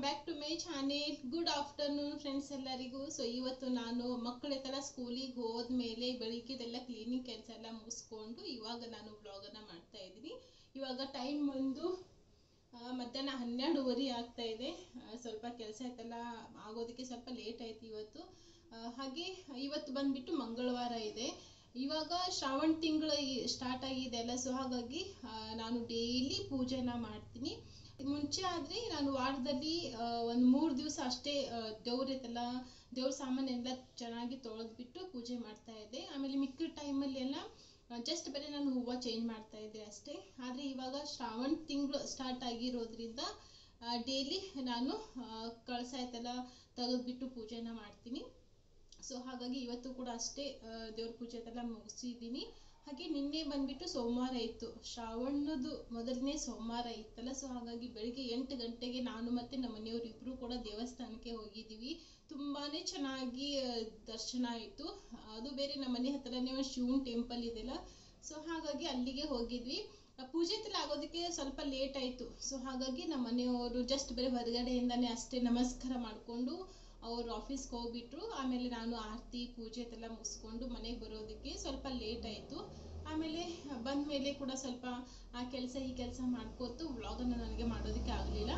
back to my channel good afternoon friends ಎಲ್ಲರಿಗೂ so ಇವತ್ತು ನಾನು ಮಕ್ಕಳೆಲ್ಲ ಸ್ಕೂಲಿಗೆ ಹೋದ್ಮೇಲೆ ಬೆಳಿಗ್ಗೆದೆಲ್ಲ ಕ್ಲೀನಿಂಗ್ ಕೆಲಸ ಎಲ್ಲ ಮುಗಿಸ್ಕೊಂಡು ಇವಾಗ ನಾನು ವ್ಲಾಗನ್ನು ಮಾಡ್ತಾ ಇದ್ದೀನಿ ಇವಾಗ ಟೈಮ್ ಬಂದು ಆ, ಮಧ್ಯಾಹ್ನ ಹನ್ನೆರಡುವರೆ ಆಗ್ತಾ ಇದೆ ಆ, ಸ್ವಲ್ಪ ಕೆಲಸ ಆಯ್ತಲ್ಲ ಆಗೋದಕ್ಕೆ ಸ್ವಲ್ಪ ಲೇಟ್ ಆಯ್ತು ಇವತ್ತು ಆ, ಹಾಗೆ ಇವತ್ತು ಬಂದ್ಬಿಟ್ಟು ಮಂಗಳವಾರ ಇದೆ ಇವಾಗ ಶ್ರಾವಣ ತಿಂಗಳು ಸ್ಟಾರ್ಟ್ ಆಗಿದೆ ಅಲ್ಲ ಸೊ ಹಾಗಾಗಿ ಆ, ನಾನು ಡೈಲಿ ಪೂಜೆನ ಮಾಡ್ತೀನಿ ಮುಂಚೆ ಆದರೆ ನಾನು ವಾರದಲ್ಲಿ ಒಂದು ಮೂರು ದಿವಸ ಅಷ್ಟೇ ದೇವ್ರೈತಲ್ಲ ದೇವ್ರ ಸಾಮಾನೆಲ್ಲ ಚೆನ್ನಾಗಿ ತೊಳೆದ್ಬಿಟ್ಟು ಪೂಜೆ ಮಾಡ್ತಾ ಇದ್ದೆ ಆಮೇಲೆ ಮಿಕ್ಕಿದ ಟೈಮಲ್ಲಿ ಎಲ್ಲ ಜಸ್ಟ್ ಬರೀ ನಾನು ಹೂವು ಚೇಂಜ್ ಮಾಡ್ತಾ ಇದ್ದೆ ಅಷ್ಟೇ ಆದರೆ ಇವಾಗ ಶ್ರಾವಣ ತಿಂಗಳು ಸ್ಟಾರ್ಟ್ ಆಗಿರೋದ್ರಿಂದ ಡೈಲಿ ನಾನು ಆ, ಕಳಸ ಆಯ್ತಲ್ಲ ತೆಗೆದ್ಬಿಟ್ಟು ಪೂಜೆನ ಮಾಡ್ತೀನಿ ಸೊ ಹಾಗಾಗಿ ಇವತ್ತು ಕೂಡ ಅಷ್ಟೇ ಆ, ದೇವ್ರ ಪೂಜೆ ಅದೆಲ್ಲ ಮುಗಿಸಿದ್ದೀನಿ ಹಾಗೆ ನಿನ್ನೆ ಬಂದ್ಬಿಟ್ಟು ಸೋಮವಾರ ಇತ್ತು ಶ್ರಾವಣದ್ದು ಮೊದಲನೇ ಸೋಮವಾರ ಇತ್ತಲ್ಲ ಸೊ ಹಾಗಾಗಿ ಬೆಳಿಗ್ಗೆ ಎಂಟು ಗಂಟೆಗೆ ನಾನು ಮತ್ತೆ ನಮ್ಮ ಮನೆಯವರು ಇಬ್ರು ಕೂಡ ದೇವಸ್ಥಾನಕ್ಕೆ ಹೋಗಿದ್ದೀವಿ ತುಂಬಾನೇ ಚೆನ್ನಾಗಿ ಆ, ದರ್ಶನ ಆಯಿತು ಅದು ಬೇರೆ ನಮ್ಮ ಮನೆ ಹತ್ರನೇ ಒಂದು ಶಿವನ್ ಟೆಂಪಲ್ ಇದೆಯಲ್ಲ ಸೊ ಹಾಗಾಗಿ ಅಲ್ಲಿಗೆ ಹೋಗಿದ್ವಿ ಆ, ಪೂಜೆ ಎಲ್ಲ ಆಗೋದಕ್ಕೆ ಸ್ವಲ್ಪ ಲೇಟ್ ಆಯಿತು ಸೊ ಹಾಗಾಗಿ ನಮ್ಮ ಮನೆಯವರು ಜಸ್ಟ್ ಬರೀ ಹೊರಗಡೆಯಿಂದಾನೇ ಅಷ್ಟೇ ನಮಸ್ಕಾರ ಮಾಡಿಕೊಂಡು ಅವ್ರು ಆಫೀಸ್ಗೆ ಹೋಗ್ಬಿಟ್ರು ಆಮೇಲೆ ನಾನು ಆರತಿ ಪೂಜೆ ಎಲ್ಲ ಮುಗಿಸ್ಕೊಂಡು ಮನೆಗೆ ಬರೋದಕ್ಕೆ ಸ್ವಲ್ಪ ಲೇಟ್ ಆಯಿತು ಆಮೇಲೆ ಬಂದ ಮೇಲೆ ಕೂಡ ಸ್ವಲ್ಪ ಆ ಕೆಲಸ ಈ ಕೆಲಸ ಮಾಡ್ಕೋತು ವ್ಲಾಗನ್ನು ನನಗೆ ಮಾಡೋದಕ್ಕೆ ಆಗಲಿಲ್ಲ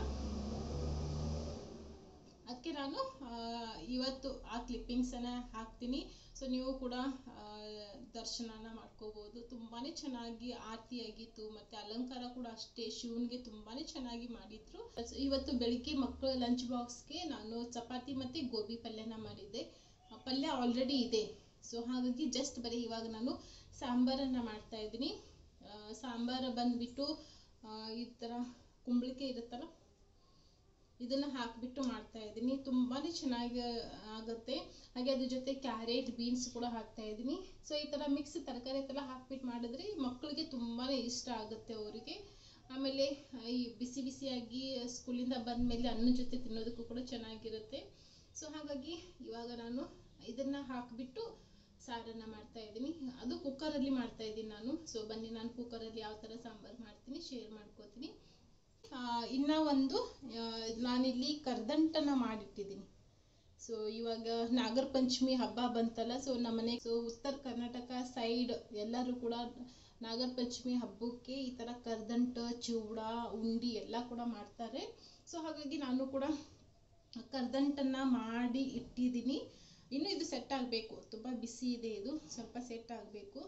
ಅದಕ್ಕೆ ನಾನು ಆ, ಇವತ್ತು ಆ ಕ್ಲಿಪ್ಪಿಂಗ್ಸನ್ನು ಹಾಕ್ತೀನಿ ಸೊ ನೀವು ಕೂಡ ಆ, ದರ್ಶನನ ಮಾಡ್ಕೋಬೋದು ತುಂಬಾನೇ ಚೆನ್ನಾಗಿ ಆರತಿ ಆಗಿತ್ತು ಮತ್ತೆ ಅಲಂಕಾರ ಕೂಡ ಅಷ್ಟೇ ಶಿವನ್ಗೆ ತುಂಬಾನೇ ಚೆನ್ನಾಗಿ ಮಾಡಿದ್ರು So, ಇವತ್ತು ಬೆಳಿಗ್ಗೆ ಮಕ್ಕಳ ಲಂಚ್ ಬಾಕ್ಸ್ಗೆ ನಾನು ಚಪಾತಿ ಮತ್ತೆ ಗೋಬಿ ಪಲ್ಯನ ಮಾಡಿದ್ದೆ ಆ ಪಲ್ಯ ಆಲ್ರೆಡಿ ಇದೆ ಸೊ ಹಾಗಾಗಿ ಜಸ್ಟ್ ಬರೀ ಇವಾಗ ನಾನು ಸಾಂಬಾರನ್ನ ಮಾಡ್ತಾ ಇದ್ದೀನಿ ಆ, ಸಾಂಬಾರು ಬಂದ್ಬಿಟ್ಟು ಆ, ಈ ಥರ ಕುಂಬಳಿಕೆ ಇರುತ್ತಲ್ಲ ಇದನ್ನ ಹಾಕ್ಬಿಟ್ಟು ಮಾಡ್ತಾ ಇದ್ದೀನಿ ತುಂಬಾನೇ ಚೆನ್ನಾಗಿ ಆಗುತ್ತೆ ಹಾಗೆ ಅದ್ರ ಜೊತೆ ಕ್ಯಾರೆಟ್ ಬೀನ್ಸ್ ಕೂಡ ಹಾಕ್ತಾ ಇದ್ದೀನಿ ಸೊ ಈ ತರ ಮಿಕ್ಸ್ ತರಕಾರಿ ಎಲ್ಲ ಹಾಕ್ಬಿಟ್ಟು ಮಾಡಿದ್ರೆ ಮಕ್ಕಳಿಗೆ ತುಂಬಾನೇ ಇಷ್ಟ ಆಗುತ್ತೆ ಅವರಿಗೆ ಆಮೇಲೆ ಆ, ಈ ಬಿಸಿ ಬಿಸಿಯಾಗಿ ಸ್ಕೂಲಿಂದ ಬಂದ ಮೇಲೆ ಅನ್ನ ಜೊತೆ ತಿನ್ನೋದಕ್ಕೂ ಕೂಡ ಚೆನ್ನಾಗಿರುತ್ತೆ ಸೊ ಹಾಗಾಗಿ ಇವಾಗ ನಾನು ಇದನ್ನ ಹಾಕ್ಬಿಟ್ಟು ಸಾರನ್ನ ಮಾಡ್ತಾ ಇದ್ದೀನಿ ಅದು ಕುಕ್ಕರಲ್ಲಿ ಮಾಡ್ತಾ ಇದ್ದೀನಿ ನಾನು ಸೊ ಬನ್ನಿ ನಾನು ಕುಕ್ಕರಲ್ಲಿ ಯಾವ ಥರ ಸಾಂಬಾರು ಮಾಡ್ತೀನಿ ಶೇರ್ ಮಾಡ್ಕೋತೀನಿ ಆ, ಇನ್ನ ಒಂದು ಆ, ನಾನಿಲ್ಲಿ ಕರ್ದಂಟನ ಮಾಡಿಟ್ಟಿದ್ದೀನಿ ಸೊ ಇವಾಗ ನಾಗರ ಪಂಚಮಿ ಹಬ್ಬ ಬಂತಲ್ಲ ಸೊ ನಮ್ಮನೆ ಸೊ ಉತ್ತರ ಕರ್ನಾಟಕ ಸೈಡ್ ಎಲ್ಲರೂ ಕೂಡ ನಾಗರ ಪಂಚಮಿ ಹಬ್ಬಕ್ಕೆ ಈ ತರ ಕರ್ದಂಟ ಚಿವಡ ಉಂಡಿ ಎಲ್ಲ ಕೂಡ ಮಾಡ್ತಾರೆ ಸೊ ಹಾಗಾಗಿ ನಾನು ಕೂಡ ಕರ್ದಂಟನ್ನ ಮಾಡಿ ಇಟ್ಟಿದ್ದೀನಿ ಇನ್ನು ಇದು ಸೆಟ್ ಆಗಬೇಕು ತುಂಬ ಬಿಸಿ ಇದೆ ಇದು ಸ್ವಲ್ಪ ಸೆಟ್ ಆಗಬೇಕು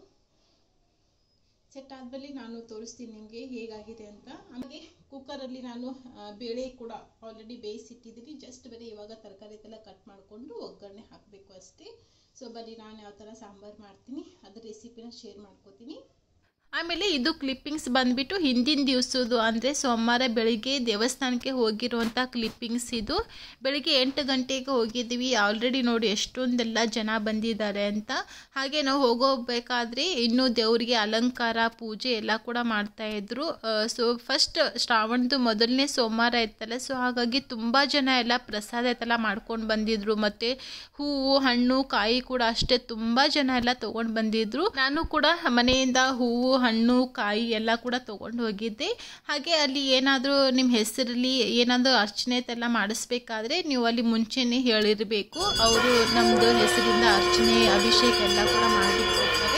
ಸೆಟ್ ಆದ್ಮೇಲೆ ನಾನು ತೋರಿಸ್ತೀನಿ ನಿಮಗೆ ಹೇಗಾಗಿದೆ ಅಂತ ಆಮೇಲೆ ಕುಕ್ಕರಲ್ಲಿ ನಾನು ಆ, ಬೇಳೆ ಕೂಡ ಆಲ್ರೆಡಿ ಬೇಯಿಸಿಟ್ಟಿದ್ದೀನಿ ಜಸ್ಟ್ ಬರೀ ಇವಾಗ ತರಕಾರಿ ಎಲ್ಲ ಕಟ್ ಮಾಡಿಕೊಂಡು ಒಗ್ಗರಣೆ ಹಾಕಬೇಕು ಅಷ್ಟೇ ಸೊ ಬರೀ ನಾನು ಯಾವ ಥರ ಸಾಂಬಾರು ಮಾಡ್ತೀನಿ ಅದ್ರ ರೆಸಿಪಿನ ಶೇರ್ ಮಾಡ್ಕೋತೀನಿ ಆಮೇಲೆ ಇದು ಕ್ಲಿಪ್ಪಿಂಗ್ಸ್ ಬಂದ್ಬಿಟ್ಟು ಹಿಂದಿನ ದಿವಸದ್ದು ಅಂದರೆ ಸೋಮವಾರ ಬೆಳಿಗ್ಗೆ ದೇವಸ್ಥಾನಕ್ಕೆ ಹೋಗಿರುವಂಥ ಕ್ಲಿಪ್ಪಿಂಗ್ಸ್ ಇದು ಬೆಳಿಗ್ಗೆ ಎಂಟು ಗಂಟೆಗೆ ಹೋಗಿದ್ದೀವಿ ಆಲ್ರೆಡಿ ನೋಡಿ ಎಷ್ಟೊಂದೆಲ್ಲ ಜನ ಬಂದಿದ್ದಾರೆ ಅಂತ ಹಾಗೆ ನಾವು ಹೋಗೋಬೇಕಾದ್ರೆ ಇನ್ನೂ ದೇವರಿಗೆ ಅಲಂಕಾರ ಪೂಜೆ ಎಲ್ಲ ಕೂಡ ಮಾಡ್ತಾ ಇದ್ರು ಸೊ ಫಸ್ಟ್ ಶ್ರಾವಣದ್ದು ಮೊದಲನೇ ಸೋಮವಾರ ಇತ್ತಲ್ಲ ಸೊ ಹಾಗಾಗಿ ತುಂಬ ಜನ ಎಲ್ಲ ಪ್ರಸಾದ ಎಲ್ಲ ಮಾಡ್ಕೊಂಡು ಬಂದಿದ್ರು ಮತ್ತು ಹೂವು ಹಣ್ಣು ಕಾಯಿ ಕೂಡ ಅಷ್ಟೇ ತುಂಬ ಜನ ಎಲ್ಲ ತೊಗೊಂಡು ಬಂದಿದ್ರು ನಾನು ಕೂಡ ಮನೆಯಿಂದ ಹೂವು ಹಣ್ಣು ಕಾಯಿ ಎಲ್ಲ ಕೂಡ ತೊಗೊಂಡು ಹೋಗಿದ್ದೆ ಹಾಗೆ ಅಲ್ಲಿ ಏನಾದರೂ ನಿಮ್ಮ ಹೆಸರಲ್ಲಿ ಏನಾದರೂ ಅರ್ಚನೆ ಎಲ್ಲ ಮಾಡಿಸ್ಬೇಕಾದ್ರೆ ನೀವು ಅಲ್ಲಿ ಮುಂಚೆನೇ ಹೇಳಿರಬೇಕು ಅವರು ನಮ್ಮದು ಹೆಸರಿಂದ ಅರ್ಚನೆ ಅಭಿಷೇಕ ಎಲ್ಲ ಕೂಡ ಮಾಡಿಕೊಡ್ತಾರೆ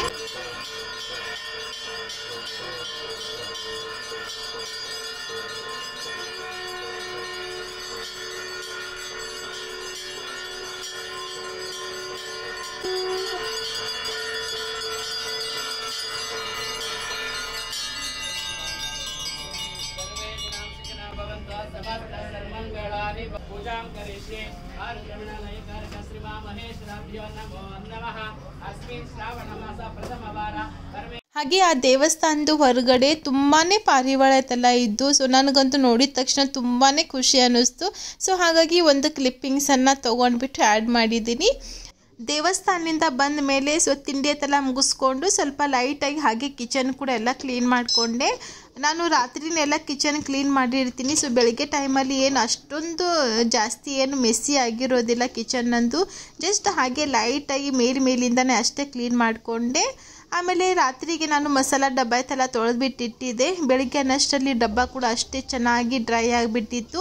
सर्वे जनां सुखिनः भवन्तु समस्तः सर्वमङ्गलानि पूजां करिष्ये आर्यमणनयकारकश्रीमामहेश्वराभ्यो नमो नमः अस्मिन् श्रावणमास प्रथमवार परमे ಹಾಗೆ ಆ ದೇವಸ್ಥಾನದ ಹೊರಗಡೆ ತುಂಬಾ ಪಾರಿವಾಳ ಎಲ್ಲ ಇದ್ದು ಸೊ ನನಗಂತೂ ನೋಡಿದ ತಕ್ಷಣ ತುಂಬಾ ಖುಷಿ ಅನ್ನಿಸ್ತು ಸೊ ಹಾಗಾಗಿ ಒಂದು ಕ್ಲಿಪ್ಪಿಂಗ್ಸನ್ನು ತೊಗೊಂಡ್ಬಿಟ್ಟು ಆ್ಯಡ್ ಮಾಡಿದ್ದೀನಿ ದೇವಸ್ಥಾನದಿಂದ ಬಂದ ಮೇಲೆ ಸೊ ತಿಂಡಿ ಎಲ್ಲ ಮುಗಿಸ್ಕೊಂಡು ಸ್ವಲ್ಪ ಲೈಟಾಗಿ ಹಾಗೆ ಕಿಚನ್ ಕೂಡ ಎಲ್ಲ ಕ್ಲೀನ್ ಮಾಡಿಕೊಂಡೆ ನಾನು ರಾತ್ರಿನೆಲ್ಲ ಕಿಚನ್ ಕ್ಲೀನ್ ಮಾಡಿರ್ತೀನಿ ಸೊ ಬೆಳಗ್ಗೆ ಟೈಮಲ್ಲಿ ಏನು ಅಷ್ಟೊಂದು ಜಾಸ್ತಿ ಏನು ಮೆಸ್ಸಿ ಆಗಿರೋದಿಲ್ಲ ಕಿಚನ್ನಂದು ಜಸ್ಟ್ ಹಾಗೆ ಲೈಟಾಗಿ ಮೇಲ್ ಮೇಲಿಂದನೇ ಅಷ್ಟೇ ಕ್ಲೀನ್ ಮಾಡಿಕೊಂಡೆ ಆಮೇಲೆ ರಾತ್ರಿಗೆ ನಾನು ಮಸಾಲ ಡಬ್ಬ ಐತೆಲ್ಲ ತೊಳೆದ್ಬಿಟ್ಟಿಟ್ಟಿದ್ದೆ ಬೆಳಿಗ್ಗೆ ಅನ್ನಷ್ಟರಲ್ಲಿ ಡಬ್ಬ ಕೂಡ ಅಷ್ಟೇ ಚೆನ್ನಾಗಿ ಡ್ರೈ ಆಗಿಬಿಟ್ಟಿತ್ತು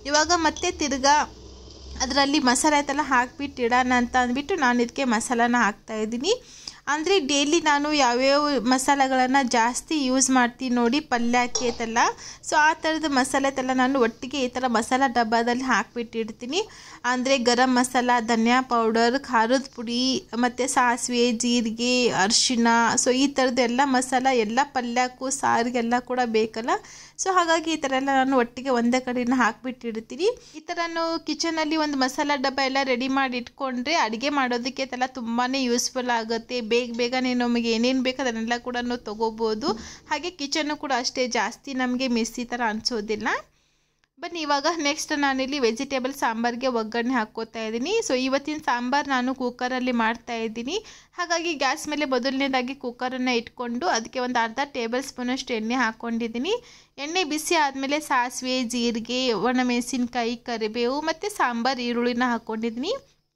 ಇವಾಗ ಮತ್ತೆ ತಿರ್ಗಾ ಅದರಲ್ಲಿ ಮಸಾಲೆ ಐತಲ್ಲ ಹಾಕ್ಬಿಟ್ಟು ಇಡೋಣ ಅಂತ ಅಂದ್ಬಿಟ್ಟು ನಾನು ಇದಕ್ಕೆ ಮಸಾಲಾನ ಹಾಕ್ತಾ ಇದ್ದೀನಿ ಅಂದರೆ ಡೈಲಿ ನಾನು ಯಾವ್ಯಾವ ಮಸಾಲೆಗಳನ್ನು ಜಾಸ್ತಿ ಯೂಸ್ ಮಾಡ್ತೀನಿ ನೋಡಿ ಪಲ್ಯಕ್ಕೆ ಐತಲ್ಲ ಸೊ ಆ ಥರದ ಮಸಾಲೆ ಐತಲ್ಲ ನಾನು ಒಟ್ಟಿಗೆ ಈ ಥರ ಮಸಾಲ ಡಬ್ಬದಲ್ಲಿ ಹಾಕ್ಬಿಟ್ಟು ಇಡ್ತೀನಿ ಅಂದರೆ ಗರಂ ಮಸಾಲ ಧನಿಯಾ ಪೌಡರ್ ಖಾರದ ಪುಡಿ ಮತ್ತು ಸಾಸಿವೆ ಜೀರಿಗೆ ಅರಿಶಿಣ ಸೊ ಈ ಥರದ್ದು ಎಲ್ಲ ಮಸಾಲ ಎಲ್ಲ ಪಲ್ಯಕ್ಕೂ ಸಾರಿಗೆಲ್ಲ ಕೂಡ ಬೇಕಲ್ಲ ಸೊ ಹಾಗಾಗಿ ಈ ಥರ ಎಲ್ಲ ನಾನು ಒಟ್ಟಿಗೆ ಒಂದೇ ಕಡೆನ ಹಾಕ್ಬಿಟ್ಟು ಇಡ್ತೀನಿ ಈ ಥರ ನಾವು ಕಿಚನಲ್ಲಿ ಒಂದು ಮಸಾಲ ಡಬ್ಬ ಎಲ್ಲ ರೆಡಿ ಮಾಡಿ ಇಟ್ಕೊಂಡ್ರೆ ಅಡುಗೆ ಮಾಡೋದಕ್ಕೆ ಇದೆಲ್ಲ ತುಂಬಾ ಯೂಸ್ಫುಲ್ ಆಗುತ್ತೆ ಬೇಗ ಬೇಗನೆ ನಮಗೆ ಏನೇನು ಬೇಕು ಅದನ್ನೆಲ್ಲ ಕೂಡ ನಾವು ತೊಗೋಬೋದು ಹಾಗೆ ಕಿಚನ್ನು ಕೂಡ ಅಷ್ಟೇ ಜಾಸ್ತಿ ನಮಗೆ ಮೆಸ್ಸಿ ಥರ ಅನಿಸೋದಿಲ್ಲ ಬನ್ನಿ ಇವಾಗ ನೆಕ್ಸ್ಟ್ ನಾನಿಲ್ಲಿ ವೆಜಿಟೇಬಲ್ ಸಾಂಬಾರಿಗೆ ಒಗ್ಗರಣೆ ಹಾಕ್ಕೋತಾ ಇದ್ದೀನಿ ಸೊ ಇವತ್ತಿನ ಸಾಂಬಾರು ನಾನು ಕುಕ್ಕರಲ್ಲಿ ಮಾಡ್ತಾ ಇದ್ದೀನಿ ಹಾಗಾಗಿ ಗ್ಯಾಸ್ ಮೇಲೆ ಮೊದಲನೇದಾಗಿ ಕುಕ್ಕರನ್ನು ಇಟ್ಕೊಂಡು ಅದಕ್ಕೆ ಒಂದು ಅರ್ಧ ಟೇಬಲ್ ಸ್ಪೂನಷ್ಟು ಎಣ್ಣೆ ಹಾಕ್ಕೊಂಡಿದ್ದೀನಿ ಎಣ್ಣೆ ಬಿಸಿ ಆದಮೇಲೆ ಸಾಸಿವೆ ಜೀರಿಗೆ ಒಣಮೆಣಸಿನ್ಕಾಯಿ ಕರಿಬೇವು ಮತ್ತು ಸಾಂಬಾರು ಈರುಳ್ಳಿನ ಹಾಕ್ಕೊಂಡಿದ್ದೀನಿ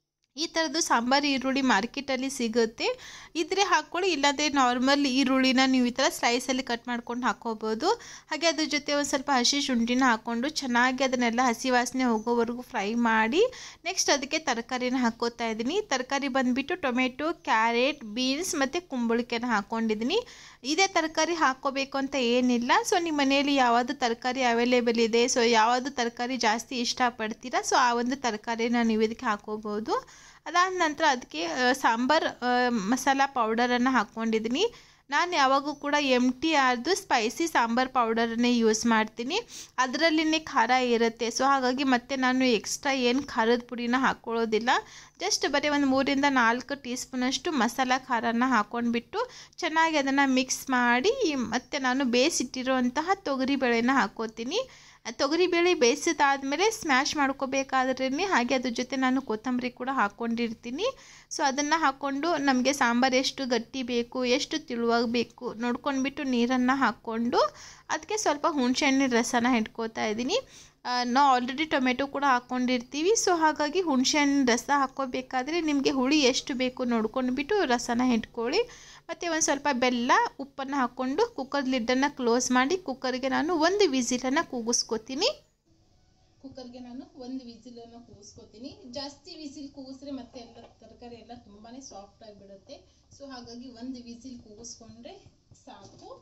ಈ ಥರದ್ದು ಸಾಂಬಾರು ಈರುಳ್ಳಿ ಮಾರ್ಕೆಟಲ್ಲಿ ಸಿಗುತ್ತೆ ಇದ್ರೆ ಹಾಕ್ಕೊಳ್ಳಿ ಇಲ್ಲಾಂದರೆ ನಾರ್ಮಲ್ ಈರುಳ್ಳಿನ ನೀವು ಈ ಥರ ಸ್ಲೈಸಲ್ಲಿ ಕಟ್ ಮಾಡ್ಕೊಂಡು ಹಾಕ್ಕೋಬೋದು ಹಾಗೆ ಅದ್ರ ಜೊತೆ ಒಂದು ಸ್ವಲ್ಪ ಹಸಿ ಶುಂಠಿನ ಹಾಕ್ಕೊಂಡು ಚೆನ್ನಾಗಿ ಅದನ್ನೆಲ್ಲ ಹಸಿ ವಾಸನೆ ಹೋಗೋವರೆಗೂ ಫ್ರೈ ಮಾಡಿ ನೆಕ್ಸ್ಟ್ ಅದಕ್ಕೆ ತರಕಾರಿನ ಹಾಕ್ಕೋತಾ ಇದ್ದೀನಿ ತರಕಾರಿ ಬಂದುಬಿಟ್ಟು ಟೊಮೆಟೊ ಕ್ಯಾರೆಟ್ ಬೀನ್ಸ್ ಮತ್ತು ಕುಂಬಳಕಾಯಿನ ಹಾಕ್ಕೊಂಡಿದ್ದೀನಿ ಇದೇ ತರಕಾರಿ ಹಾಕ್ಕೋಬೇಕು ಅಂತ ಏನಿಲ್ಲ ಸೊ ನಿಮ್ಮ ಮನೆಯಲ್ಲಿ ಯಾವುದು ತರಕಾರಿ ಅವೈಲೇಬಲ್ ಇದೆ ಸೊ ಯಾವುದು ತರಕಾರಿ ಜಾಸ್ತಿ ಇಷ್ಟಪಡ್ತೀರಾ ಸೊ ಆ ಒಂದು ತರಕಾರಿನ ನೀವು ಇದಕ್ಕೆ ಹಾಕ್ಕೋಬೋದು ಅದಾದ ನಂತರ ಅದಕ್ಕೆ ಸಾಂಬಾರ್ ಮಸಾಲ ಪೌಡರನ್ನು ಹಾಕ್ಕೊಂಡಿದ್ದೀನಿ ನಾನು ಯಾವಾಗೂ ಕೂಡ ಎಮ್ ಟಿ ಆರ್ದು ಸ್ಪೈಸಿ ಸಾಂಬಾರ್ ಪೌಡರನ್ನೇ ಯೂಸ್ ಮಾಡ್ತೀನಿ ಅದರಲ್ಲಿನೇ ಖಾರ ಇರುತ್ತೆ ಸೊ ಹಾಗಾಗಿ ಮತ್ತೆ ನಾನು ಎಕ್ಸ್ಟ್ರಾ ಏನು ಖಾರದ ಪುಡಿನ ಹಾಕ್ಕೊಳ್ಳೋದಿಲ್ಲ ಜಸ್ಟ್ ಬರೀ ಒಂದು ಮೂರಿಂದ ನಾಲ್ಕು ಟೀ ಸ್ಪೂನಷ್ಟು ಮಸಾಲ ಖಾರನ ಹಾಕ್ಕೊಂಡ್ಬಿಟ್ಟು ಚೆನ್ನಾಗಿ ಅದನ್ನು ಮಿಕ್ಸ್ ಮಾಡಿ ಮತ್ತು ನಾನು ಬೇಯಿಸಿಟ್ಟಿರುವಂತಹ ತೊಗರಿಬೇಳೆನ ಹಾಕ್ಕೋತೀನಿ ತೊಗರಿಬೇಳೆ ಬೇಯಿಸಿದಾದ್ಮೇಲೆ ಸ್ಮ್ಯಾಶ್ ಮಾಡ್ಕೋಬೇಕಾದ್ರೇ ಹಾಗೆ ಅದ್ರ ಜೊತೆ ನಾನು ಕೊತ್ತಂಬರಿ ಕೂಡ ಹಾಕ್ಕೊಂಡಿರ್ತೀನಿ ಸೊ ಅದನ್ನು ಹಾಕ್ಕೊಂಡು ನಮಗೆ ಸಾಂಬಾರು ಎಷ್ಟು ಗಟ್ಟಿ ಬೇಕು ಎಷ್ಟು ತಿಳುವಾಗಬೇಕು ನೋಡ್ಕೊಂಡ್ಬಿಟ್ಟು ನೀರನ್ನು ಹಾಕ್ಕೊಂಡು ಅದಕ್ಕೆ ಸ್ವಲ್ಪ ಹುಣಸೆಹಣ್ಣಿನ ರಸನ ಇಟ್ಕೋತಾ ಇದ್ದೀನಿ ನಾವು ಆಲ್ರೆಡಿ ಟೊಮೆಟೊ ಕೂಡ ಹಾಕ್ಕೊಂಡಿರ್ತೀವಿ ಸೊ ಹಾಗಾಗಿ ಹುಣಸೆಹಣ್ಣಿನ ರಸ ಹಾಕ್ಕೋಬೇಕಾದ್ರೆ ನಿಮಗೆ ಹುಳಿ ಎಷ್ಟು ಬೇಕು ನೋಡ್ಕೊಂಡ್ಬಿಟ್ಟು ರಸನ ಇಟ್ಕೊಳ್ಳಿ ಮತ್ತು ಒಂದು ಸ್ವಲ್ಪ ಬೆಲ್ಲ ಉಪ್ಪನ್ನು ಹಾಕ್ಕೊಂಡು ಕುಕ್ಕರ್ ಲಿಡ್ಡನ್ನು ಕ್ಲೋಸ್ ಮಾಡಿ ಕುಕ್ಕರ್ಗೆ ನಾನು ಒಂದು ವಿಸಿಲನ್ನು ಕೂಗಿಸ್ಕೊತೀನಿ ಕುಕ್ಕರ್ಗೆ ನಾನು ಒಂದು ವಿಸಿಲನ್ನು ಕೂಗಿಸ್ಕೊತೀನಿ ಜಾಸ್ತಿ ವಿಸಿಲ್ ಕೂಗಿಸ್ರೆ ಮತ್ತೆ ಎಲ್ಲ ತರಕಾರಿ ಎಲ್ಲ ತುಂಬಾ ಸಾಫ್ಟ್ ಆಗಿಬಿಡುತ್ತೆ ಸೊ ಹಾಗಾಗಿ ಒಂದು ವಿಸಿಲ್ ಕೂಗಿಸ್ಕೊಂಡ್ರೆ ಸಾಕು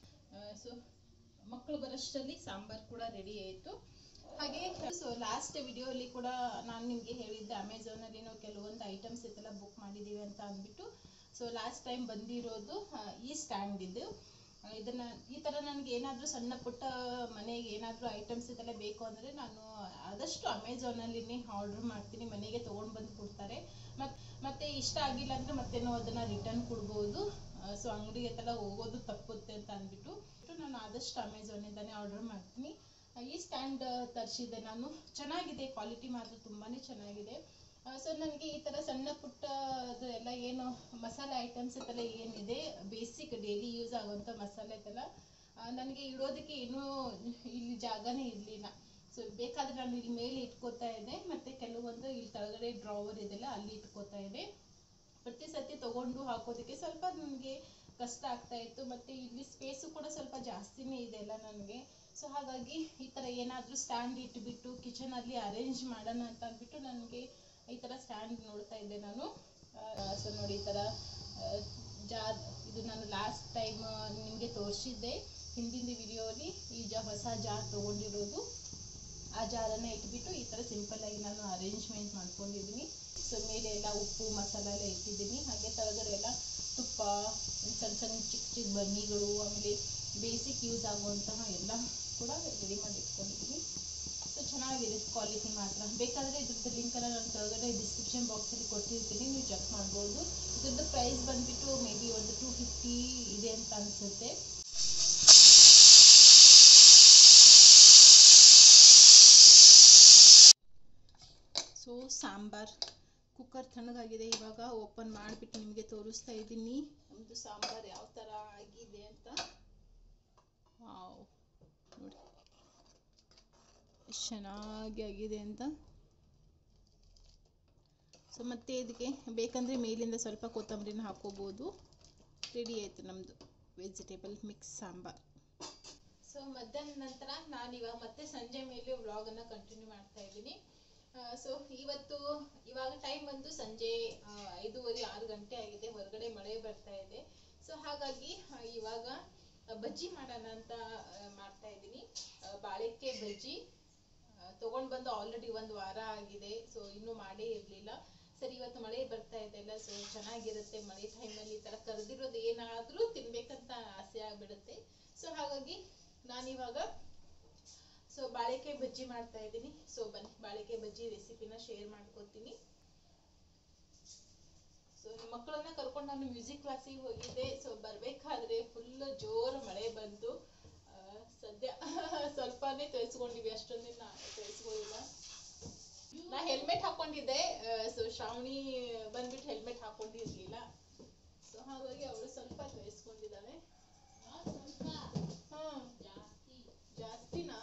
ಸೊ ಮಕ್ಕಳು ಬರೋಷ್ಟರಲ್ಲಿ ಸಾಂಬಾರು ಕೂಡ ರೆಡಿ ಆಯಿತು ಹಾಗೆ ಸೊ ಲಾಸ್ಟ್ ವಿಡಿಯೋಲಿ ಕೂಡ ನಾನು ನಿಮಗೆ ಹೇಳಿದ್ದೆ ಅಮೆಝಾನಲ್ಲಿ ನಾವು ಕೆಲವೊಂದು ಐಟಮ್ಸ್ ಇದೆಲ್ಲ ಬುಕ್ ಮಾಡಿದ್ದೀವಿ ಅಂತ ಅಂದ್ಬಿಟ್ಟು ಸೊ ಲಾಸ್ಟ್ ಟೈಮ್ ಬಂದಿರೋದು ಈ ಸ್ಟ್ಯಾಂಡ್ ಇದು ಇದನ್ನ ಈ ತರ ನನಗೆ ಏನಾದರೂ ಸಣ್ಣ ಪುಟ್ಟ ಮನೆಗೆ ಏನಾದರೂ ಐಟಮ್ಸ್ ಇದೆಲ್ಲ ಬೇಕು ಅಂದರೆ ನಾನು ಆದಷ್ಟು ಅಮೆಝಾನಲ್ಲಿನೇ ಆರ್ಡರ್ ಮಾಡ್ತೀನಿ ಮನೆಗೆ ತೊಗೊಂಡು ಬಂದು ಕೊಡ್ತಾರೆ ಮತ್ತು ಮತ್ತೆ ಇಷ್ಟ ಆಗಿಲ್ಲ ಅಂದರೆ ಮತ್ತೆ ನಾವು ಅದನ್ನು ರಿಟರ್ನ್ ಕೊಡ್ಬೋದು ಸೊ ಅಂಗಡಿ ಹತ್ತೆಲ್ಲ ಹೋಗೋದು ತಪ್ಪುತ್ತೆ ಅಂತ ಅಂದ್ಬಿಟ್ಟು ನಾನು ಆದಷ್ಟು ಅಮೆಝಾನಿಂದನೇ ಆರ್ಡರ್ ಮಾಡ್ತೀನಿ ಈ ಸ್ಟ್ಯಾಂಡ್ ತರಿಸಿದ್ದೆ ನಾನು ಚೆನ್ನಾಗಿದೆ ಕ್ವಾಲಿಟಿ ಮಾತ್ರ ತುಂಬಾ ಚೆನ್ನಾಗಿದೆ ಸೊ ನನಗೆ ಈ ಥರ ಸಣ್ಣ ಪುಟ್ಟ ಅದು ಎಲ್ಲ ಏನು ಮಸಾಲೆ ಐಟಮ್ಸ್ ಇದೆಲ್ಲ ಏನಿದೆ ಬೇಸಿಕ್ ಡೈಲಿ ಯೂಸ್ ಆಗುವಂಥ ಮಸಾಲೆ ಇದೆಲ್ಲ ನನಗೆ ಇಡೋದಕ್ಕೆ ಏನೂ ಇಲ್ಲಿ ಜಾಗನೇ ಇರಲಿಲ್ಲ ಸೊ ಬೇಕಾದರೆ ನಾನು ಇಲ್ಲಿ ಮೇಲೆ ಇಟ್ಕೋತಾ ಇದ್ದೆ ಮತ್ತು ಕೆಲವೊಂದು ಇಲ್ಲಿ ಕೆಳಗಡೆ ಡ್ರಾವರ್ ಇದೆಲ್ಲ ಅಲ್ಲಿ ಇಟ್ಕೋತಾ ಇದೆ ಪ್ರತಿ ಸತಿ ತಗೊಂಡು ಹಾಕೋದಕ್ಕೆ ಸ್ವಲ್ಪ ನನಗೆ ಕಷ್ಟ ಆಗ್ತಾ ಇತ್ತು ಮತ್ತು ಇಲ್ಲಿ ಸ್ಪೇಸು ಕೂಡ ಸ್ವಲ್ಪ ಜಾಸ್ತಿನೇ ಇದೆ ಎಲ್ಲ ನನಗೆ ಸೊ ಹಾಗಾಗಿ ಈ ಥರ ಏನಾದರೂ ಸ್ಟ್ಯಾಂಡ್ ಇಟ್ಬಿಟ್ಟು ಕಿಚನಲ್ಲಿ ಅರೇಂಜ್ ಮಾಡೋಣ ಅಂತ ಅಂದ್ಬಿಟ್ಟು ನನಗೆ ಈ ಥರ ಸ್ಟ್ಯಾಂಡ್ ನೋಡ್ತಾ ಇದ್ದೆ ನಾನು ಸೊ ನೋಡಿ ಈ ಥರ ಜಾರ್ ಇದು ನಾನು ಲಾಸ್ಟ್ ಟೈಮ್ ನಿಮಗೆ ತೋರಿಸಿದ್ದೆ ಹಿಂದಿನ ವಿಡಿಯೋಲಿ ಈ ಜಾ ಹೊಸ ಜಾರ್ ತೊಗೊಂಡಿರೋದು ಆ ಜಾರನ್ನು ಇಟ್ಬಿಟ್ಟು ಈ ಥರ ಸಿಂಪಲ್ಲಾಗಿ ನಾನು ಅರೇಂಜ್ಮೆಂಟ್ ಮಾಡ್ಕೊಂಡಿದ್ದೀನಿ ಸೊ ಮೇಲೆ ಎಲ್ಲ ಉಪ್ಪು ಮಸಾಲ ಎಲ್ಲ ಇಟ್ಟಿದ್ದೀನಿ ಹಾಗೆ ಕೆಳಗಡೆ ಎಲ್ಲ ತುಪ್ಪ ಸಣ್ಣ ಸಣ್ಣ ಚಿಕ್ಕ ಚಿಕ್ಕ ಬನ್ನಿಗಳು ಆಮೇಲೆ ಬೇಸಿಕ್ ಯೂಸ್ ಆಗುವಂತಹ ಎಲ್ಲ ಕೂಡ ರೆಡಿ ಮಾಡಿ ಇಟ್ಕೊಂಡಿದ್ದೀನಿ ಸೊ ಚೆನ್ನಾಗಿದೆ ಕ್ವಾಲಿಟಿ ಮಾತ್ರ ಬೇಕಾದರೆ ಇದ್ರದ್ದು ಲಿಂಕನ್ನು ನಾನು ಕೆಳಗಡೆ ಡಿಸ್ಕ್ರಿಪ್ಷನ್ ಬಾಕ್ಸಲ್ಲಿ ಕೊಟ್ಟಿರ್ತೀನಿ ನೀವು ಚೆಕ್ ಮಾಡ್ಬೋದು ಇದ್ರದ್ದು ಪ್ರೈಸ್ ಬಂದುಬಿಟ್ಟು ಮೇ ಬಿ ಒಂದು ಟೂ ಫಿಫ್ಟಿ ಇದೆ ಅಂತ ಅನಿಸುತ್ತೆ ಸೊ ಸಾಂಬಾರ್ ಕುಕ್ಕರ್ ತಣ್ಣಗಾಗಿದೆ ಇವಾಗ ಓಪನ್ ಮಾಡಿಬಿಟ್ಟು ನಿಮಗೆ ತೋರಿಸ್ತಾ ಇದ್ದೀನಿ ನಮ್ಮದು ಸಾಂಬಾರ್ ಯಾವ ಥರ ಆಗಿದೆ ಅಂತ ವಾವ್ ನೋಡಿ ಎಷ್ಟು ಚೆನ್ನಾಗಿ ಆಗಿದೆ ಅಂತ ಸೊ ಮತ್ತೆ ಇದಕ್ಕೆ ಬೇಕಂದರೆ ಮೇಲಿಂದ ಸ್ವಲ್ಪ ಕೊತ್ತಂಬರಿನ ಹಾಕೋಬೋದು ರೆಡಿ ಆಯಿತು ನಮ್ಮದು ವೆಜಿಟೇಬಲ್ ಮಿಕ್ಸ್ ಸಾಂಬಾರ್ ಸೊ ಮಧ್ಯಾಹ್ನ ನಂತರ ನಾನು ಇವಾಗ ಮತ್ತೆ ಸಂಜೆ ಮೇಲೆ ವ್ಲಾಗ್ ಅನ್ನ ಕಂಟಿನ್ಯೂ ಮಾಡ್ತಾ ಇದ್ದೀನಿ ಸೊ ಇವತ್ತು ಇವಾಗ ಟೈಮ್ ಬಂದು ಸಂಜೆ ಆ, ಐದೂವರೆ ಆರು ಗಂಟೆ ಆಗಿದೆ ಹೊರಗಡೆ ಮಳೆ ಬರ್ತಾ ಇದೆ ಸೊ ಹಾಗಾಗಿ ಆ, ಇವಾಗ ಬಜ್ಜಿ ಮಾಡೋಣ ಅಂತ ಆ, ಮಾಡ್ತಾ ಇದ್ದೀನಿ ಆ, ಬಾಳೆಕೆ ಬಜ್ಜಿ ಆ, ತಗೊಂಡ್ ಬಂದು ಆಲ್ರೆಡಿ ಒಂದು ವಾರ ಆಗಿದೆ ಸೊ ಇನ್ನೂ ಮಾಡೇ ಇರ್ಲಿಲ್ಲ ಸರಿ ಇವತ್ತು ಮಳೆ ಬರ್ತಾ ಇದೆ ಅಲ್ಲ ಸೊ ಚೆನ್ನಾಗಿರುತ್ತೆ ಮಳೆ ಟೈಮಲ್ಲಿ ಈ ತರ ಕರೆದಿರೋದು ಏನಾದ್ರೂ ತಿನ್ಬೇಕಂತ ಆಸೆ ಆಗ್ಬಿಡುತ್ತೆ ಸೊ ಹಾಗಾಗಿ ನಾನಿವಾಗ ಸೊ ಬಾಳೆಕಾಯಿ ಬಜ್ಜಿ ಮಾಡ್ತಾ ಇದ್ದೀನಿ ಸೊ ಬನ್ನಿ ಬಾಳೆಕಾಯಿ ಬಜ್ಜಿ ರೆಸಿಪಿನ ಶೇರ್ ಮಾಡ್ಕೊತೀನಿ ಸೊ ಮಕ್ಕಳನ್ನ ಕರ್ಕೊಂಡು ನಾನು ಮ್ಯೂಸಿಕ್ ಕ್ಲಾಸಿಗೆ ಹೋಗಿದ್ದೆ ಸೊ ಬರ್ಬೇಕಾದ್ರೆ ಫುಲ್ ಜೋರು ಮಳೆ ಬಂತು ಆ, ಸದ್ಯ ಸ್ವಲ್ಪನೇ ತೊಯ್ಸ್ಕೊಂಡಿವಿ ಅಷ್ಟೊಂದಿನ ತೊಯ್ಸ್ಕೊಳ್ಳಿಲ್ಲ ನಾ ಹೆಲ್ಮೆಟ್ ಹಾಕೊಂಡಿದ್ದೆ ಸೊ ಶ್ರಾವಣಿ ಬಂದ್ಬಿಟ್ಟು ಹೆಲ್ಮೆಟ್ ಹಾಕೊಂಡಿರ್ಲಿಲ್ಲ ಸೊ ಹಾಗಾಗಿ ಅವಳು ಸ್ವಲ್ಪ ತೊಯ್ಸ್ಕೊಂಡಿದ್ದಾಳೆ ಹ್ಮ್ ಜಾಸ್ತಿನಾ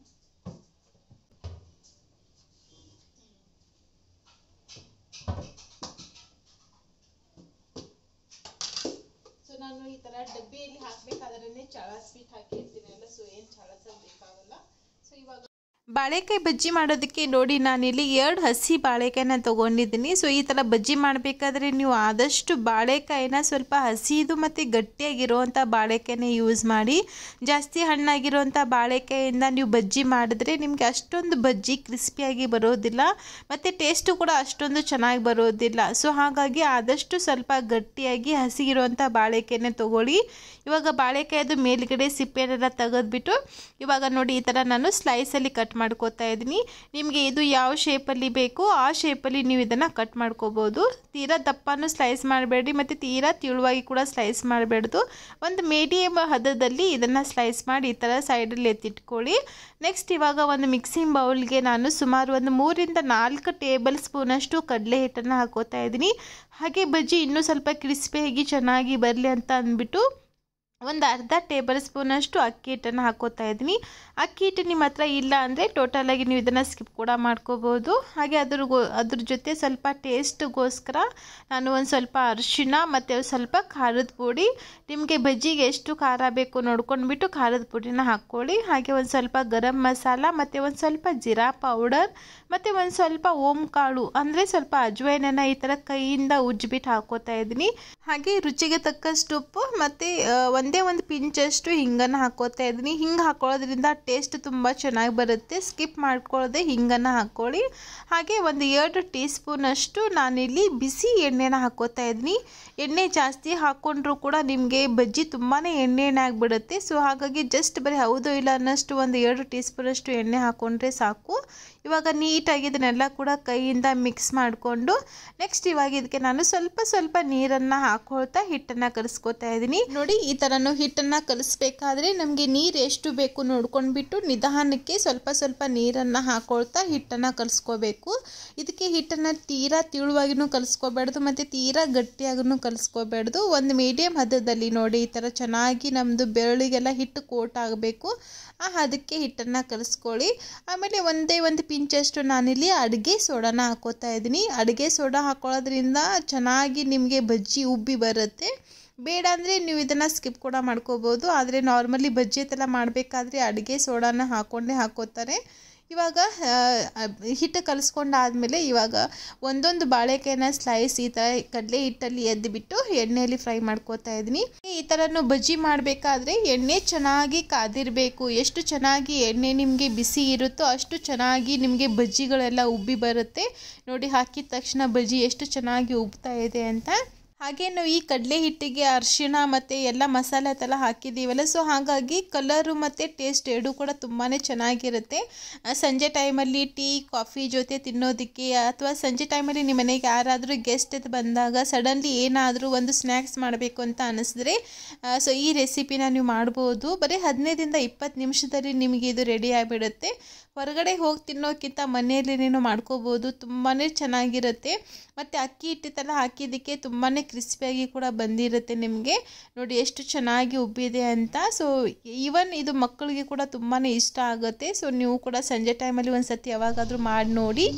ಸೊ ನಾನು ಈ ತರ ಡಬ್ಬಿಯಲ್ಲಿ ಹಾಕ್ಬೇಕಾದ್ರೇನೆ ಚಾಳ ಸ್ವೀಟ್ ಹಾಕಿರ್ತೀನಲ್ಲ ಸೊ ಏನ್ ಚಾಳಸಲ್ ಬೇಕಾಗಲ್ಲ ಸೊ ಇವಾಗ ಬಾಳೆಕಾಯಿ ಬಜ್ಜಿ ಮಾಡೋದಕ್ಕೆ ನೋಡಿ ನಾನಿಲ್ಲಿ ಎರಡು ಹಸಿ ಬಾಳೆಕಾಯಿನ ತೊಗೊಂಡಿದ್ದೀನಿ ಸೊ ಈ ಥರ ಬಜ್ಜಿ ಮಾಡಬೇಕಾದ್ರೆ ನೀವು ಆದಷ್ಟು ಬಾಳೆಕಾಯಿನ ಸ್ವಲ್ಪ ಹಸಿದು ಮತ್ತು ಗಟ್ಟಿಯಾಗಿರುವಂಥ ಬಾಳೆಕಾಯಿನ ಯೂಸ್ ಮಾಡಿ ಜಾಸ್ತಿ ಹಣ್ಣಾಗಿರುವಂಥ ಬಾಳೆಕಾಯಿಯಿಂದ ನೀವು ಬಜ್ಜಿ ಮಾಡಿದ್ರೆ ನಿಮಗೆ ಅಷ್ಟೊಂದು ಬಜ್ಜಿ ಕ್ರಿಸ್ಪಿಯಾಗಿ ಬರೋದಿಲ್ಲ ಮತ್ತು ಟೇಸ್ಟು ಕೂಡ ಅಷ್ಟೊಂದು ಚೆನ್ನಾಗಿ ಬರೋದಿಲ್ಲ ಸೊ ಹಾಗಾಗಿ ಆದಷ್ಟು ಸ್ವಲ್ಪ ಗಟ್ಟಿಯಾಗಿ ಹಸಿಗಿರುವಂಥ ಬಾಳೆಕಾಯಿನ ತೊಗೊಳ್ಳಿ ಇವಾಗ ಬಾಳೆಕಾಯಿದು ಮೇಲ್ಗಡೆ ಸಿಪ್ಪೆನೆಲ್ಲ ತೆಗೆದ್ಬಿಟ್ಟು ಇವಾಗ ನೋಡಿ ಈ ಥರ ನಾನು ಸ್ಲೈಸಲ್ಲಿ ಕಟ್ ಮಾಡ್ಕೋತಾ ಇದ್ದೀನಿ ನಿಮಗೆ ಇದು ಯಾವ ಶೇಪಲ್ಲಿ ಬೇಕು ಆ ಶೇಪಲ್ಲಿ ನೀವು ಇದನ್ನು ಕಟ್ ಮಾಡ್ಕೋಬೋದು ತೀರಾ ದಪ್ಪನೂ ಸ್ಲೈಸ್ ಮಾಡಬೇಡಿ ಮತ್ತು ತೀರಾ ತಿಳುವಾಗಿ ಕೂಡ ಸ್ಲೈಸ್ ಮಾಡಬೇಡ್ದು ಒಂದು ಮೀಡಿಯಮ್ ಹದದಲ್ಲಿ ಇದನ್ನು ಸ್ಲೈಸ್ ಮಾಡಿ ಈ ಥರ ಸೈಡಲ್ಲಿ ಎತ್ತಿಟ್ಕೊಳ್ಳಿ ನೆಕ್ಸ್ಟ್ ಇವಾಗ ಒಂದು ಮಿಕ್ಸಿಂಗ್ ಬೌಲ್ಗೆ ನಾನು ಸುಮಾರು ಒಂದು ಮೂರಿಂದ ನಾಲ್ಕು ಟೇಬಲ್ ಸ್ಪೂನಷ್ಟು ಕಡಲೆ ಹಿಟ್ಟನ್ನು ಹಾಕೋತಾ ಇದ್ದೀನಿ ಹಾಗೆ ಬಜ್ಜಿ ಇನ್ನೂ ಸ್ವಲ್ಪ ಕ್ರಿಸ್ಪಿಯಾಗಿ ಚೆನ್ನಾಗಿ ಬರಲಿ ಅಂತ ಅಂದ್ಬಿಟ್ಟು ಒಂದು ಅರ್ಧ ಟೇಬಲ್ ಸ್ಪೂನಷ್ಟು ಅಕ್ಕಿ ಹಿಟ್ಟನ್ನು ಹಾಕೋತಾ ಇದ್ದೀನಿ ಅಕ್ಕಿ ಹಿಟ್ಟು ನಿಮ್ಮ ಹತ್ರ ಇಲ್ಲ ಅಂದರೆ ಟೋಟಲಾಗಿ ನೀವು ಇದನ್ನು ಸ್ಕಿಪ್ ಕೂಡ ಮಾಡ್ಕೋಬೋದು ಹಾಗೆ ಅದ್ರ ಗೋ ಅದ್ರ ಜೊತೆ ಸ್ವಲ್ಪ ಟೇಸ್ಟ್ಗೋಸ್ಕರ ನಾನು ಒಂದು ಸ್ವಲ್ಪ ಅರಿಶಿಣ ಮತ್ತು ಸ್ವಲ್ಪ ಖಾರದ ಪುಡಿ ನಿಮಗೆ ಬಜ್ಜಿಗೆ ಎಷ್ಟು ಖಾರ ಬೇಕು ನೋಡ್ಕೊಂಡ್ಬಿಟ್ಟು ಖಾರದ ಪುಡಿನ ಹಾಕ್ಕೊಳ್ಳಿ ಹಾಗೆ ಒಂದು ಸ್ವಲ್ಪ ಗರಂ ಮಸಾಲ ಮತ್ತು ಒಂದು ಸ್ವಲ್ಪ ಜೀರಾ ಪೌಡರ್ ಮತ್ತು ಒಂದು ಸ್ವಲ್ಪ ಓಂ ಕಾಳು ಅಂದರೆ ಸ್ವಲ್ಪ ಅಜ್ವೈನನ್ನು ಈ ಥರ ಕೈಯಿಂದ ಉಜ್ಜಿಬಿಟ್ಟು ಹಾಕೋತಾ ಇದ್ದೀನಿ ಹಾಗೆ ರುಚಿಗೆ ತಕ್ಕಷ್ಟು ಉಪ್ಪು ಮತ್ತು ಒಂದೇ ಒಂದು ಪಿಂಚಷ್ಟು ಹಿಂಗನ್ನು ಹಾಕೋತಾ ಇದ್ದೀನಿ ಹಿಂಗೆ ಹಾಕೊಳ್ಳೋದ್ರಿಂದ ಟೇಸ್ಟ್ ತುಂಬ ಚೆನ್ನಾಗಿ ಬರುತ್ತೆ ಸ್ಕಿಪ್ ಮಾಡ್ಕೊಳ್ಳದೆ ಹಿಂಗನ್ನು ಹಾಕ್ಕೊಳ್ಳಿ ಹಾಗೆ ಒಂದು ಎರಡು ಟೀ ಸ್ಪೂನಷ್ಟು ನಾನಿಲ್ಲಿ ಬಿಸಿ ಎಣ್ಣೆನ ಹಾಕೋತಾ ಇದ್ದೀನಿ ಎಣ್ಣೆ ಜಾಸ್ತಿ ಹಾಕ್ಕೊಂಡ್ರೂ ಕೂಡ ನಿಮಗೆ ಬಜ್ಜಿ ತುಂಬಾ ಎಣ್ಣೆ ಎಣ್ಣೆ ಆಗಿಬಿಡುತ್ತೆ ಸೊ ಹಾಗಾಗಿ ಜಸ್ಟ್ ಬರೀ ಹೌದು ಇಲ್ಲ ಅನ್ನೋಷ್ಟು ಒಂದು ಎರಡು ಟೀ ಸ್ಪೂನಷ್ಟು ಎಣ್ಣೆ ಹಾಕ್ಕೊಂಡ್ರೆ ಸಾಕು ಇವಾಗ ನೀಟಾಗಿ ಇದನ್ನೆಲ್ಲ ಕೂಡ ಕೈಯಿಂದ ಮಿಕ್ಸ್ ಮಾಡಿಕೊಂಡು ನೆಕ್ಸ್ಟ್ ಇವಾಗ ಇದಕ್ಕೆ ನಾನು ಸ್ವಲ್ಪ ಸ್ವಲ್ಪ ನೀರನ್ನು ಹಾಕೊಳ್ತಾ ಹಿಟ್ಟನ್ನು ಕಲಿಸ್ಕೊತಾ ಇದ್ದೀನಿ ನೋಡಿ ಈ ಥರನು ಹಿಟ್ಟನ್ನು ಕಲಿಸ್ಬೇಕಾದ್ರೆ ನಮಗೆ ನೀರು ಎಷ್ಟು ಬೇಕು ನೋಡ್ಕೊಂಡ್ಬಿಟ್ಟು ನಿಧಾನಕ್ಕೆ ಸ್ವಲ್ಪ ಸ್ವಲ್ಪ ನೀರನ್ನು ಹಾಕೊಳ್ತಾ ಹಿಟ್ಟನ್ನು ಕಲಿಸ್ಕೋಬೇಕು ಇದಕ್ಕೆ ಹಿಟ್ಟನ್ನು ತೀರಾ ತಿಳುವಾಗಿನೂ ಕಲಿಸ್ಕೋಬಾರ್ದು ಮತ್ತು ತೀರಾ ಗಟ್ಟಿಯಾಗೂ ಕಲಿಸ್ಕೋಬಾರ್ದು ಒಂದು ಮೀಡಿಯಮ್ ಹದದಲ್ಲಿ ನೋಡಿ ಈ ಥರ ಚೆನ್ನಾಗಿ ನಮ್ಮದು ಬೆರಳಿಗೆಲ್ಲ ಹಿಟ್ಟು ಕೋಟ್ ಆಗಬೇಕು ಆ ಹದಕ್ಕೆ ಹಿಟ್ಟನ್ನು ಕಲಿಸ್ಕೊಳ್ಳಿ ಆಮೇಲೆ ಒಂದೇ ಒಂದು ಪಿಂಚಷ್ಟು ನಾನಿಲ್ಲಿ ಅಡುಗೆ ಸೋಡಾನ ಹಾಕೋತಾ ಇದ್ದೀನಿ ಅಡುಗೆ ಸೋಡಾ ಹಾಕೊಳ್ಳೋದ್ರಿಂದ ಚೆನ್ನಾಗಿ ನಿಮಗೆ ಬಜ್ಜಿ ಉಬ್ಬಿ ಬರುತ್ತೆ ಬೇಡ ಅಂದರೆ ನೀವು ಇದನ್ನು ಸ್ಕಿಪ್ ಕೂಡ ಮಾಡ್ಕೋಬೋದು ಆದರೆ ನಾರ್ಮಲಿ ಬಜ್ಜಿ ಎಲ್ಲ ಮಾಡಬೇಕಾದ್ರೆ ಅಡುಗೆ ಸೋಡಾನ ಹಾಕ್ಕೊಂಡೇ ಹಾಕೋತಾರೆ ಇವಾಗ ಆ, ಹಿಟ್ಟು ಕಲಿಸ್ಕೊಂಡಾದ್ಮೇಲೆ ಇವಾಗ ಒಂದೊಂದು ಬಾಳೆಕಾಯಿನ ಸ್ಲೈಸ್ ಈ ಥರ ಕಡಲೆ ಹಿಟ್ಟಲ್ಲಿ ಎದ್ದುಬಿಟ್ಟು ಎಣ್ಣೆಯಲ್ಲಿ ಫ್ರೈ ಮಾಡ್ಕೋತಾ ಇದ್ದೀನಿ ಈ ಥರನು ಬಜ್ಜಿ ಮಾಡಬೇಕಾದ್ರೆ ಎಣ್ಣೆ ಚೆನ್ನಾಗಿ ಕಾದಿರಬೇಕು ಎಷ್ಟು ಚೆನ್ನಾಗಿ ಎಣ್ಣೆ ನಿಮಗೆ ಬಿಸಿ ಇರುತ್ತೋ ಅಷ್ಟು ಚೆನ್ನಾಗಿ ನಿಮಗೆ ಬಜ್ಜಿಗಳೆಲ್ಲ ಉಬ್ಬಿ ಬರುತ್ತೆ ನೋಡಿ ಹಾಕಿದ ತಕ್ಷಣ ಬಜ್ಜಿ ಎಷ್ಟು ಚೆನ್ನಾಗಿ ಉಬ್ತಾ ಇದೆ ಅಂತ ಹಾಗೆ ನಾವು ಈ ಕಡಲೆ ಹಿಟ್ಟಿಗೆ ಅರಿಶಿಣ ಮತ್ತು ಎಲ್ಲ ಮಸಾಲೆ ಎಲ್ಲ ಹಾಕಿದ್ದೀವಲ್ಲ ಸೊ ಹಾಗಾಗಿ ಕಲರು ಮತ್ತು ಟೇಸ್ಟ್ ಎರಡೂ ಕೂಡ ತುಂಬಾ ಚೆನ್ನಾಗಿರುತ್ತೆ ಆ, ಸಂಜೆ ಟೈಮಲ್ಲಿ ಟೀ ಕಾಫಿ ಜೊತೆ ತಿನ್ನೋದಕ್ಕೆ ಅಥವಾ ಸಂಜೆ ಟೈಮಲ್ಲಿ ನಿಮ್ಮ ಮನೆಗೆ ಯಾರಾದರೂ ಗೆಸ್ಟ್ ಬಂದಾಗ ಸಡನ್ಲಿ ಏನಾದರೂ ಒಂದು ಸ್ನ್ಯಾಕ್ಸ್ ಮಾಡಬೇಕು ಅಂತ ಅನ್ನಿಸಿದ್ರೆ ಸೊ ಈ ರೆಸಿಪಿನ ನೀವು ಮಾಡ್ಬೋದು ಬರೀ ಹದಿನೈದರಿಂದ ಇಪ್ಪತ್ತು ನಿಮಿಷದಲ್ಲಿ ನಿಮಗೆ ಇದು ರೆಡಿ ಆಗಿಬಿಡುತ್ತೆ ಹೊರಗಡೆ ಹೋಗಿ ತಿನ್ನೋಕ್ಕಿಂತ ಮನೆಯಲ್ಲಿ ನೀನು ಮಾಡ್ಕೋಬೋದು ತುಂಬಾ ಚೆನ್ನಾಗಿರುತ್ತೆ ಮತ್ತು ಅಕ್ಕಿ ಹಿಟ್ಟಿತೆಲ್ಲ ಹಾಕಿದ್ದಕ್ಕೆ ತುಂಬಾ ಕ್ರಿಸ್ಪಿಯಾಗಿ ಕೂಡ ಬಂದಿರುತ್ತೆ ನಿಮಗೆ ನೋಡಿ ಎಷ್ಟು ಚೆನ್ನಾಗಿ ಉಬ್ಬಿದೆ ಅಂತ ಸೊ ಈವನ್ ಇದು ಮಕ್ಕಳಿಗೆ ಕೂಡ ತುಂಬಾ ಇಷ್ಟ ಆಗುತ್ತೆ ಸೊ ನೀವು ಕೂಡ ಸಂಜೆ ಟೈಮಲ್ಲಿ ಒಂದು ಸತಿ ಯಾವಾಗಾದರೂ ಮಾಡಿ ನೋಡಿ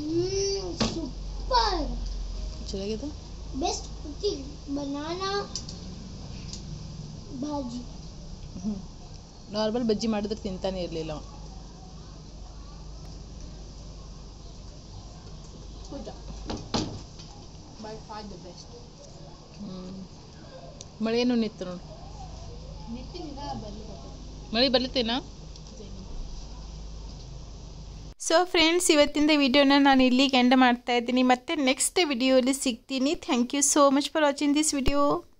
ಸೂಪರ್ ಚೆನ್ನಾಗಿದೆ best cooking banana bhaji normal ಬಜ್ಜಿ ಮಾಡಿದ್ರೆ ತಿಂತಾನೆ ಇರಲಿಲ್ಲ Pooja by far the best ಮಳೆನೂ ನಿಂತು ನೋಡಿ ನಿಟ್ಟಿನಿಂದ ಬರಲಿ ಮಳೆ ಬರ್ಲತ್ತೇನಾ ಸೊ ಫ್ರೆಂಡ್ಸ್ ಇವತ್ತಿನ ವಿಡಿಯೋನ ನಾನು ಇಲ್ಲಿಗೆ ಎಂಡ್ ಮಾಡ್ತಾ ಇದ್ದೀನಿ ಮತ್ತೆ ನೆಕ್ಸ್ಟ್ ವಿಡಿಯೋಲಿ ಸಿಗ್ತೀನಿ thank you so much for watching this video